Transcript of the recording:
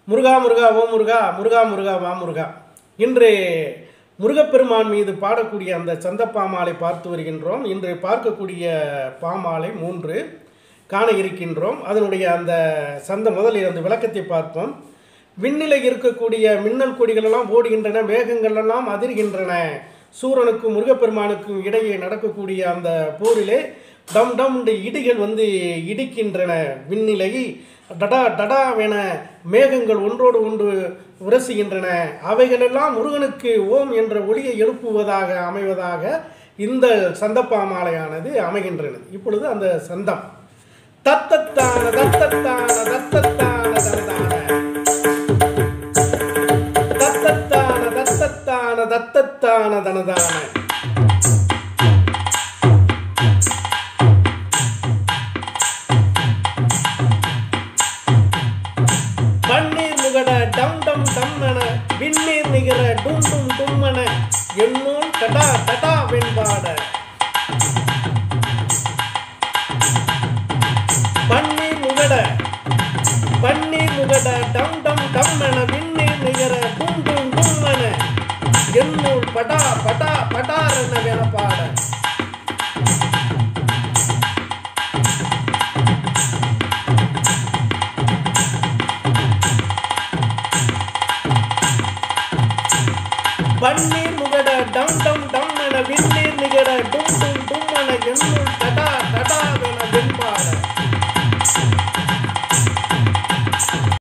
முருகா முருகா ஓ முருகா முருகா முருகா வா முருகா இன்று முருகப்பெருமான் மீது பாடக்கூடிய அந்த சந்தப்பாமாலை பார்த்து வருகின்றோம் இன்று பார்க்கக்கூடிய பாமாலை மூன்று காண இருக்கின்றோம் அதனுடைய அந்த சந்த முதலில் அந்த விளக்கத்தை பார்ப்போம் விண்ணிலை இருக்கக்கூடிய மின்னல் கொடிகள் எல்லாம் ஓடுகின்றன மேகங்கள் எல்லாம் அதிர்கின்றன சூரனுக்கும் முருகப்பெருமானுக்கும் இடையே நடக்கக்கூடிய அந்த போரிலே டம் டம் என்று இடிகள் வந்து இடிக்கின்றன விண்ணிலை டடா டடாவென மேகங்கள் ஒன்றோடு ஒன்று உரசுகின்றன அவைகளெல்லாம் முருகனுக்கு ஓம் என்ற ஒளியை எழுப்புவதாக அமைவதாக இந்த சந்தப்பாமாலையானது அமைகின்றது இப்பொழுது அந்த சந்தம் தத்தத்தான தத்தத்தான தத்தத்தான தனதான தத்தத்தான தத்தத்தான தத்தத்தான தனதான பன்னீர் முகட டம் டம் டம்மன விண்ணீர் நிகர டும் டும் தும்மன எண்ணூல் டடா டடா வெண்பாட பன்னீர் முகட பன்னீர் முகட டம் டம் டம்மன விண்ணீர் நிகர டும் டும் தும்மன எண்ணூல் படா படா படாரென வெனப்பாட பன்னீர் முகட டம் டம்